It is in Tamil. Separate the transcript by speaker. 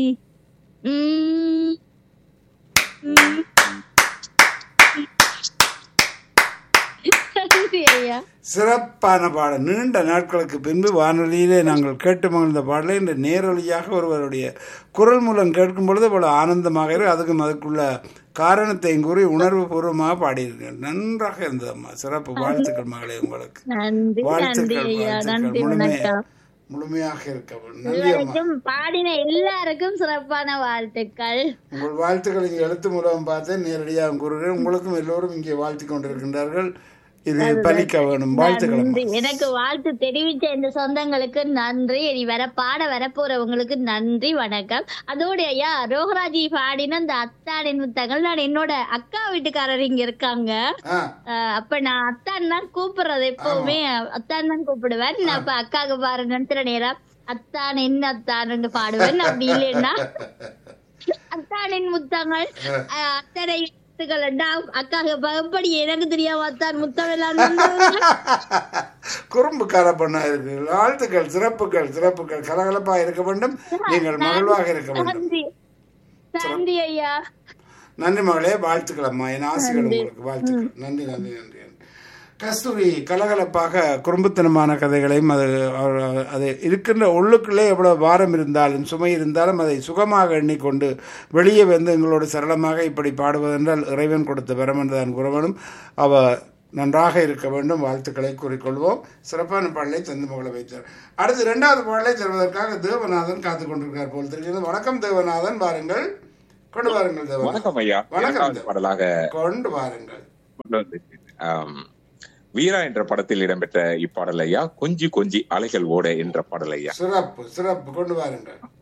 Speaker 1: உம், உம். நன்றி ஐயா
Speaker 2: சிறப்பான பாடல் நீண்ட நாட்களுக்கு பின்பு வானொலியிலே நாங்கள் கேட்டு மகிழ்ந்த பாடலை இந்த நேரொலியாக ஒருவருடைய குரல் மூலம் கேட்கும் பொழுது அவ்வளவு ஆனந்தமாக இருக்கு அதுக்கும் அதுக்குள்ள காரணத்தையும் கூறி உணர்வு பூர்வமாக பாடியிருக்கேன் நன்றாக இருந்ததம்மா சிறப்பு வாழ்த்துக்கள் மகளே உங்களுக்கு
Speaker 1: நன்றி நன்றி
Speaker 2: வாழ்த்துக்கள்
Speaker 1: ஐயா
Speaker 2: வாழ்த்துக்கள்
Speaker 1: நன்றி
Speaker 2: முழுமையா
Speaker 1: வணக்கம்
Speaker 2: முழுமையாக இருக்க வேண்டும். நன்றி அம்மா
Speaker 1: இதுவரைக்கும் பாடின எல்லாருக்கும் சிறப்பான வாழ்த்துக்கள்
Speaker 2: உங்கள் வாழ்த்துக்கள் இங்கே எழுத்து மூலம் பார்த்தேன் நேரடியாக கூறுகிறேன் உங்களுக்கும் எல்லோரும் இங்கே வாழ்த்தி கொண்டிருக்கின்றார்கள் இது பலிக்க வேணும் வாழ்த்துக்கள்
Speaker 1: நன்றி
Speaker 2: அம்மா.
Speaker 1: எனக்கு வாழ்த்து தெரிவித்த இந்த சொந்தங்களுக்கு நன்றி இனி வர பாட வரப்போறவங்களுக்கு நன்றி வணக்கம் அதோட ஐயா ரோகராஜி பாடின அந்த அத்தானின் முத்தங்கள் நான் என்னோட அக்கா வீட்டுக்காரர் இங்க இருக்காங்க
Speaker 2: ஆ
Speaker 1: அஹ் அப்ப நான் அத்தான் தான் கூப்பிடுறது எப்பவுமே அத்தான் தான் கூப்பிடுவேன் நான் அப்ப அக்காவுக்கு பாரு நிறுத்துற நேரம் அத்தான் என்ன அத்தான் பாடுவேன் அப்படி இல்லைன்னா அத்தானின் முத்தங்கள் அஹ் அத்தனை முத்துகள் அண்டா அக்காவுக்கு எப்படி எனக்கு தெரியாம அத்தான் முத்தம் எல்லாம் தந்தவங்க.
Speaker 2: குறும்புக்கார பண்ணா இருக்கு வாழ்த்துக்கள் சிறப்புகள் சிறப்புகள் கலகலப்பா இருக்க வேண்டும் நீங்கள் மகிழ்வாக இருக்க வேண்டும்
Speaker 1: நன்றி நன்றி ஐயா
Speaker 2: நன்றி மகளே வாழ்த்துக்கள் அம்மா என் ஆசைகள் உங்களுக்கு வாழ்த்துக்கள் நன்றி நன்றி நன்றி கஸ்தூரி கலகலப்பாக குறும்புத்தனமான கதைகளையும் அது அவர் அது இருக்கின்ற உள்ளுக்குள்ளே எவ்வளவு பாரம் இருந்தாலும் சுமை இருந்தாலும் அதை சுகமாக எண்ணிக்கொண்டு வெளியே வந்து எங்களோடு சரளமாக இப்படி பாடுவதென்றால் இறைவன் கொடுத்த வரம் என்றுதான் கூற வேண்டும் அவ நன்றாக இருக்க வேண்டும் வாழ்த்துக்களை கூறிக்கொள்வோம் சிறப்பான பாடலை தந்து மகளை வைத்தார் அடுத்து இரண்டாவது பாடலை தருவதற்காக தேவநாதன் காத்து கொண்டிருக்கார் போல் தெரிகிறது வணக்கம் தேவநாதன் வாருங்கள் கொண்டு வாருங்கள் தேவநாதன்
Speaker 3: வணக்கம் ஐயா
Speaker 2: வணக்கம்.
Speaker 3: இரண்டாவது பாடலாக
Speaker 2: கொண்டு வாருங்கள்
Speaker 3: கொண்டு வந்திருக்கிறேன். ஆம், வீரா என்ற படத்தில் இடம்பெற்ற இப்பாடல் ஐயா கொஞ்சி கொஞ்சி அலைகள் ஓட என்ற பாடல் ஐயா
Speaker 2: சிறப்பு சிறப்பு கொண்டு வாருங்கள்